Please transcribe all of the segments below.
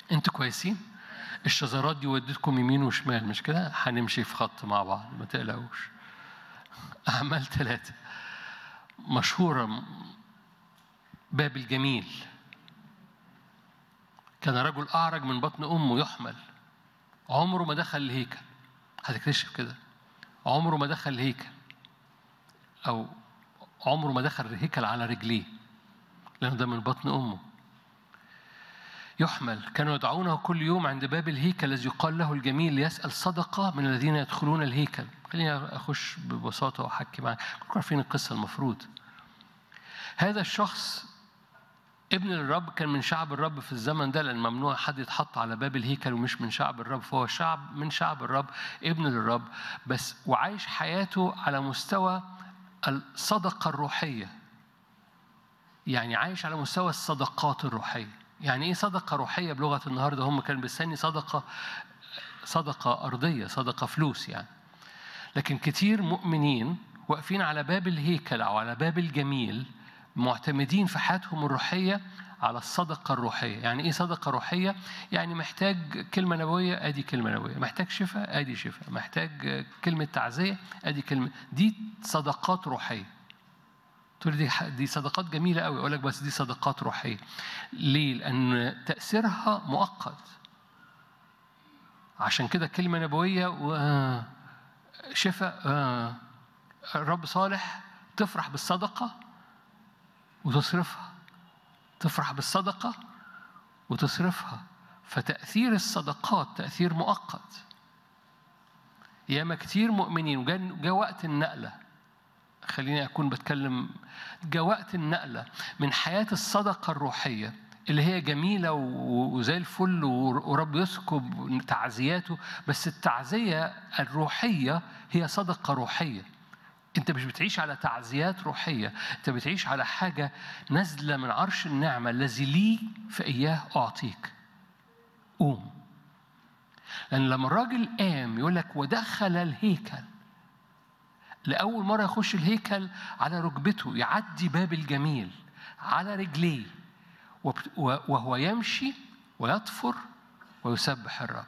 انتوا كويسين الشذرات دي ودتكم يمين وشمال مش كده هنمشي في خط مع بعض ما تقلقوش أعمال ثلاثة مشهورة باب الجميل كان رجل أعرج من بطن أمه يحمل عمره ما دخل الهيكل هتكتشف كده عمره ما دخل الهيكل أو عمره ما دخل الهيكل على رجليه لأنه ده من بطن أمه يحمل كانوا يدعونه كل يوم عند باب الهيكل الذي يقال له الجميل ليسأل صدقة من الذين يدخلون الهيكل خليني أخش ببساطة وأحكي معاك كلكم عارفين القصة المفروض هذا الشخص ابن الرب كان من شعب الرب في الزمن ده لأن ممنوع حد يتحط على باب الهيكل ومش من شعب الرب فهو شعب من شعب الرب ابن للرب بس وعايش حياته على مستوى الصدقة الروحية يعني عايش على مستوى الصدقات الروحية يعني ايه صدقة روحية بلغة النهاردة هم كانوا بيستني صدقة صدقة أرضية صدقة فلوس يعني لكن كتير مؤمنين واقفين على باب الهيكل أو على باب الجميل معتمدين في حياتهم الروحية على الصدقة الروحية يعني إيه صدقة روحية؟ يعني محتاج كلمة نبوية أدي كلمة نبوية محتاج شفاء أدي شفاء محتاج كلمة تعزية أدي كلمة دي صدقات روحية تقول دي دي صدقات جميلة قوي أقول لك بس دي صدقات روحية ليه؟ لأن تأثيرها مؤقت عشان كده كلمة نبوية وشفاء الرب صالح تفرح بالصدقة وتصرفها تفرح بالصدقة وتصرفها فتأثير الصدقات تأثير مؤقت ياما كتير مؤمنين وجاء وقت النقلة خليني أكون بتكلم جاء وقت النقلة من حياة الصدقة الروحية اللي هي جميلة وزي الفل ورب يسكب تعزياته بس التعزية الروحية هي صدقة روحية انت مش بتعيش على تعزيات روحيه انت بتعيش على حاجه نازله من عرش النعمه الذي لي فاياه اعطيك قوم لان لما الراجل قام يقول لك ودخل الهيكل لاول مره يخش الهيكل على ركبته يعدي باب الجميل على رجليه وهو يمشي ويطفر ويسبح الرب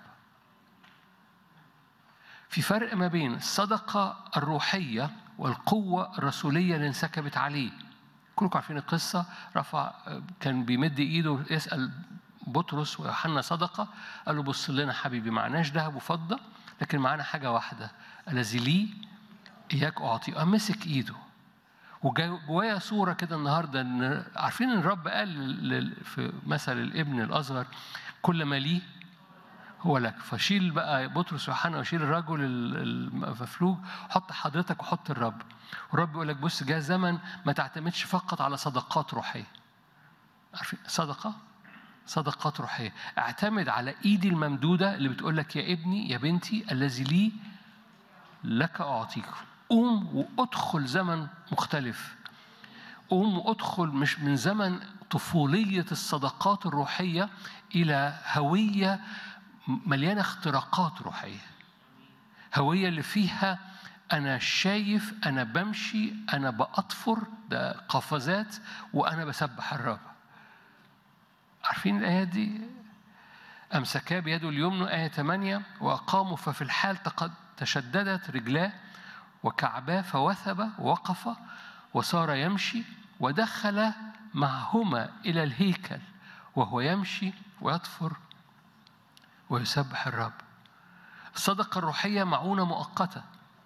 في فرق ما بين الصدقه الروحيه والقوة الرسولية اللي انسكبت عليه كلكم عارفين القصة رفع كان بيمد إيده يسأل بطرس ويوحنا صدقة قال له بص لنا حبيبي معناش ذهب وفضة لكن معانا حاجة واحدة الذي لي إياك أعطي قام مسك إيده وجوايا صورة كده النهاردة إن عارفين إن الرب قال في مثل الابن الأصغر كل ما ليه هو لك فشيل بقى بطرس ويوحنا وشيل الرجل المفلوج حط حضرتك وحط الرب والرب يقول لك بص جاء زمن ما تعتمدش فقط على صدقات روحيه عارفين صدقه صدقات روحيه اعتمد على ايدي الممدوده اللي بتقول لك يا ابني يا بنتي الذي لي لك اعطيك قوم وادخل زمن مختلف قوم وادخل مش من زمن طفوليه الصدقات الروحيه الى هويه مليانة اختراقات روحية هوية اللي فيها أنا شايف أنا بمشي أنا بأطفر ده قفزات وأنا بسبح الرب عارفين الآية دي أمسكا بيده اليمنى آية 8 وأقاموا ففي الحال تشددت رجلاه وكعباه فوثب ووقف وصار يمشي ودخل معهما إلى الهيكل وهو يمشي ويطفر ويسبح الرب الصدقة الروحية معونة مؤقتة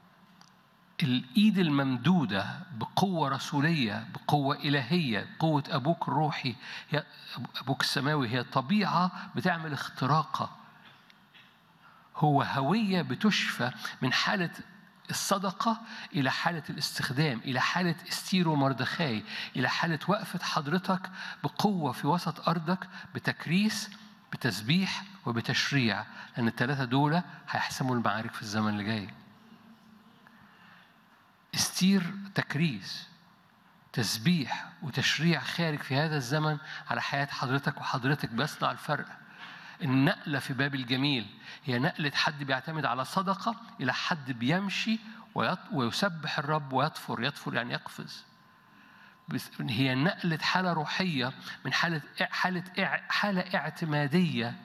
الإيد الممدودة بقوة رسولية بقوة إلهية قوة أبوك الروحي هي أبوك السماوي هي طبيعة بتعمل اختراقة هو هوية بتشفى من حالة الصدقة إلى حالة الاستخدام إلى حالة استير ومردخاي إلى حالة وقفة حضرتك بقوة في وسط أرضك بتكريس بتسبيح وبتشريع لأن الثلاثة دول هيحسموا المعارك في الزمن اللي جاي استير تكريس تسبيح وتشريع خارج في هذا الزمن على حياة حضرتك وحضرتك بيصنع الفرق النقلة في باب الجميل هي نقلة حد بيعتمد على صدقة إلى حد بيمشي ويسبح الرب ويطفر يطفر يعني يقفز هي نقلة حالة روحية من حالة حالة حالة اعتمادية